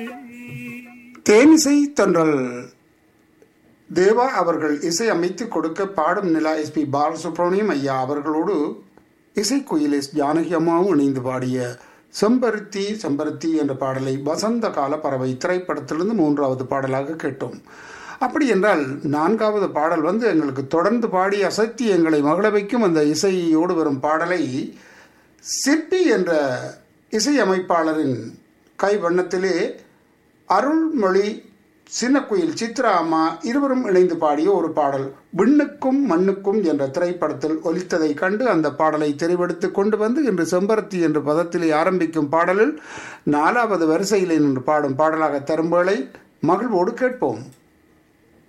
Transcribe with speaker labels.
Speaker 1: தேனிசை தென்றல் தேவா அவர்கள் இசை அமைத்து கொடுக்க பாடும் நிலா எஸ் பி பாலசுப்ரமணியம் ஐயா அவர்களோடு இசைக்குயில் எஸ் ஜானகி அம்மாவும் இணைந்து பாடிய செம்பருத்தி செம்பருத்தி என்ற பாடலை வசந்த கால பறவை திரைப்படத்திலிருந்து மூன்றாவது பாடலாக கேட்டோம் அப்படி என்றால் நான்காவது பாடல் வந்து எங்களுக்கு தொடர்ந்து பாடி அசத்தி எங்களை மகள வைக்கும் அந்த இசையோடு வரும் பாடலை சிற்பி என்ற இசையமைப்பாளரின் கை வண்ணத்திலே அருள்மொழி சின்னக்குயில் சித்ரா அம்மா இருவரும் இணைந்து பாடிய ஒரு பாடல் விண்ணுக்கும் மண்ணுக்கும் என்ற திரைப்படத்தில் ஒலித்ததை கண்டு அந்த பாடலை தெரிவெடுத்து கொண்டு வந்து இன்று செம்பருத்தி என்ற பதத்திலே ஆரம்பிக்கும் பாடலில் நாலாவது வரிசையில் நின்று பாடும் பாடலாக தரும்பேளை மகிழ்வோடு கேட்போம்